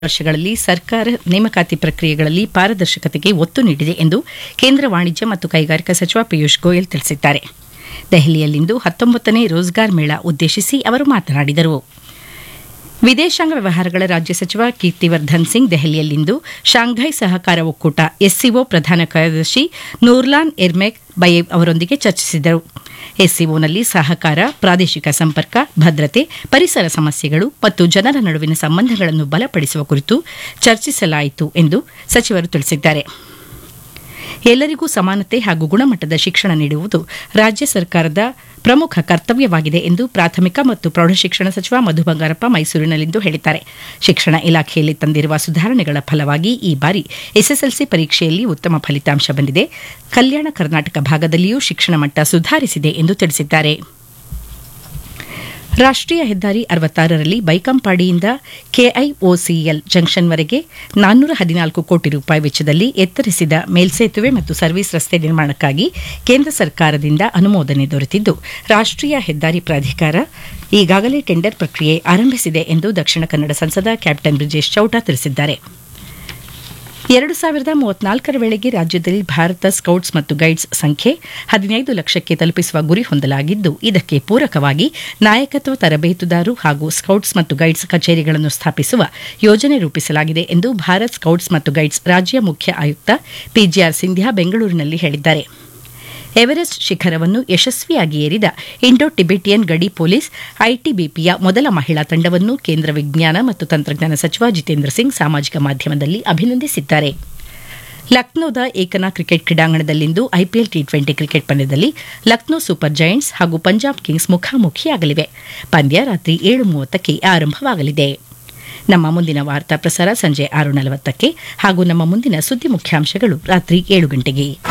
ವರ್ಷಗಳಲ್ಲಿ ಸರ್ಕಾರ ನೇಮಕಾತಿ ಪ್ರಕ್ರಿಯೆಗಳಲ್ಲಿ ಪಾರದರ್ಶಕತೆಗೆ ಒತ್ತು ನೀಡಿದೆ ಎಂದು ಕೇಂದ್ರ ವಾಣಿಜ್ಯ ಮತ್ತು ಕೈಗಾರಿಕಾ ಸಚಿವ ಪಿಯೂಷ್ ಗೋಯಲ್ ತಿಳಿಸಿದ್ದಾರೆ ದೆಹಲಿಯಲ್ಲಿಂದು ಹತ್ತೊಂಬತ್ತನೇ ರೋಜ್ಗಾರ್ ಮೇಳ ಉದ್ದೇಶಿಸಿ ಅವರು ಮಾತನಾಡಿದರು ವಿದೇಶಾಂಗ ವ್ಯವಹಾರಗಳ ರಾಜ್ಯ ಸಚಿವ ಕೀರ್ತಿವರ್ಧನ್ ಸಿಂಗ್ ದೆಹಲಿಯಲ್ಲಿಂದು ಶಾಂಘೈ ಸಹಕಾರ ಒಕ್ಕೂಟ ಎಸ್ಸಿಒ ಪ್ರಧಾನ ಕಾರ್ಯದರ್ಶಿ ನೂರ್ಲಾನ್ ಎರ್ಮೆಕ್ ಬಯೇವ್ ಅವರೊಂದಿಗೆ ಚರ್ಚಿಸಿದರು ಎಸ್ಸಿಒನಲ್ಲಿ ಸಹಕಾರ ಪ್ರಾದೇಶಿಕ ಸಂಪರ್ಕ ಭದ್ರತೆ ಪರಿಸರ ಸಮಸ್ಯೆಗಳು ಮತ್ತು ಜನರ ನಡುವಿನ ಸಂಬಂಧಗಳನ್ನು ಬಲಪಡಿಸುವ ಕುರಿತು ಚರ್ಚಿಸಲಾಯಿತು ಎಂದು ಸಚಿವರು ತಿಳಿಸಿದ್ದಾರೆ ಎಲ್ಲರಿಗೂ ಸಮಾನತೆ ಹಾಗೂ ಗುಣಮಟ್ಟದ ಶಿಕ್ಷಣ ನೀಡುವುದು ರಾಜ್ಯ ಸರ್ಕಾರದ ಪ್ರಮುಖ ಕರ್ತವ್ಯವಾಗಿದೆ ಎಂದು ಪ್ರಾಥಮಿಕ ಮತ್ತು ಪ್ರೌಢಶಿಕ್ಷಣ ಸಚಿವ ಮಧು ಬಂಗಾರಪ್ಪ ಮೈಸೂರಿನಲ್ಲಿಂದು ಹೇಳಿದ್ದಾರೆ ಶಿಕ್ಷಣ ಇಲಾಖೆಯಲ್ಲಿ ತಂದಿರುವ ಸುಧಾರಣೆಗಳ ಫಲವಾಗಿ ಈ ಬಾರಿ ಎಸ್ಎಸ್ಎಲ್ಸಿ ಪರೀಕ್ಷೆಯಲ್ಲಿ ಉತ್ತಮ ಫಲಿತಾಂಶ ಬಂದಿದೆ ಕಲ್ಯಾಣ ಕರ್ನಾಟಕ ಭಾಗದಲ್ಲಿಯೂ ಶಿಕ್ಷಣ ಮಟ್ಟ ಸುಧಾರಿಸಿದೆ ಎಂದು ತಿಳಿಸಿದ್ದಾರೆ ರಾಷ್ಟೀಯ ಹೆದ್ದಾರಿ ಅರವತ್ತಾರರಲ್ಲಿ ಬೈಕಂಪಾಡಿಯಿಂದ ಕೆಐಒಸಿಎಲ್ ಜಂಕ್ಷನ್ವರೆಗೆ ನಾನ್ನೂರ ಹದಿನಾಲ್ಕು ಕೋಟಿ ರೂಪಾಯಿ ವೆಚ್ಚದಲ್ಲಿ ಎತ್ತರಿಸಿದ ಮೇಲ್ಸೇತುವೆ ಮತ್ತು ಸರ್ವಿಸ್ ರಸ್ತೆ ನಿರ್ಮಾಣಕ್ಕಾಗಿ ಕೇಂದ್ರ ಸರ್ಕಾರದಿಂದ ಅನುಮೋದನೆ ದೊರೆತಿದ್ದು ರಾಷ್ಟೀಯ ಹೆದ್ದಾರಿ ಪ್ರಾಧಿಕಾರ ಈಗಾಗಲೇ ಟೆಂಡರ್ ಪ್ರಕ್ರಿಯೆ ಆರಂಭಿಸಿದೆ ಎಂದು ದಕ್ಷಿಣ ಕನ್ನಡ ಸಂಸದ ಕ್ಯಾಪ್ಟನ್ ಬ್ರಿಜೇಶ್ ಚೌಟ ತಿಳಿಸಿದ್ದಾರೆ ಎರಡು ಸಾವಿರದ ಮೂವತ್ನಾಲ್ಕರ ವೇಳೆಗೆ ರಾಜ್ಯದಲ್ಲಿ ಭಾರತ ಸ್ಕೌಟ್ಸ್ ಮತ್ತು ಗೈಡ್ಸ್ ಸಂಖ್ಯೆ ಹದಿನೈದು ಲಕ್ಷಕ್ಕೆ ತಲುಪಿಸುವ ಗುರಿ ಹೊಂದಲಾಗಿದ್ದು ಇದಕ್ಕೆ ಪೂರಕವಾಗಿ ನಾಯಕತ್ವ ತರಬೇತುದಾರು ಹಾಗೂ ಸ್ಕೌಟ್ಸ್ ಮತ್ತು ಗೈಡ್ಸ್ ಕಚೇರಿಗಳನ್ನು ಸ್ಥಾಪಿಸುವ ಯೋಜನೆ ರೂಪಿಸಲಾಗಿದೆ ಎಂದು ಭಾರತ್ ಸ್ಕೌಟ್ಸ್ ಮತ್ತು ಗೈಡ್ಸ್ ರಾಜ್ಯ ಮುಖ್ಯ ಆಯುಕ್ತ ಪಿಜಿಆರ್ ಸಿಂಧ್ಯಾ ಬೆಂಗಳೂರಿನಲ್ಲಿ ಹೇಳಿದ್ದಾರೆ ಎವರೆಸ್ಟ್ ಶಿಖರವನ್ನು ಯಶಸ್ವಿಯಾಗಿ ಏರಿದ ಇಂಡೋ ಟಿಬೆಟಿಯನ್ ಗಡಿ ಪೊಲೀಸ್ ಐಟಿಬಿಪಿಯ ಮೊದಲ ಮಹಿಳಾ ತಂಡವನ್ನು ಕೇಂದ್ರ ವಿಜ್ಞಾನ ಮತ್ತು ತಂತ್ರಜ್ಞಾನ ಸಚಿವ ಜಿತೇಂದ್ರ ಸಿಂಗ್ ಸಾಮಾಜಿಕ ಮಾಧ್ಯಮದಲ್ಲಿ ಅಭಿನಂದಿಸಿದ್ದಾರೆ ಲಕ್ನೋದ ಏಕನಾ ಕ್ರಿಕೆಟ್ ಕ್ರೀಡಾಂಗಣದಲ್ಲಿಂದು ಐಪಿಎಲ್ ಟಿ ಟ್ವೆಂಟಿ ಕ್ರಿಕೆಟ್ ಪಂದ್ಯದಲ್ಲಿ ಲಕ್ನೋ ಸೂಪರ್ ಜೈಂಟ್ಸ್ ಹಾಗೂ ಪಂಜಾಬ್ ಕಿಂಗ್ಸ್ ಮುಖಾಮುಖಿಯಾಗಲಿವೆ ಪಂದ್ಯ ರಾತ್ರಿ ಏಳು ಮೂವತ್ತಕ್ಕೆ ಆರಂಭವಾಗಲಿದೆ ನಮ್ಮ ಮುಂದಿನ ವಾರ್ತಾ ಪ್ರಸಾರ ಸಂಜೆ ಆರು ನಲವತ್ತಕ್ಕೆ ಹಾಗೂ ನಮ್ಮ ಮುಂದಿನ ಸುದ್ದಿ ಮುಖ್ಯಾಂಶಗಳು ರಾತ್ರಿ ಏಳು ಗಂಟೆಗೆ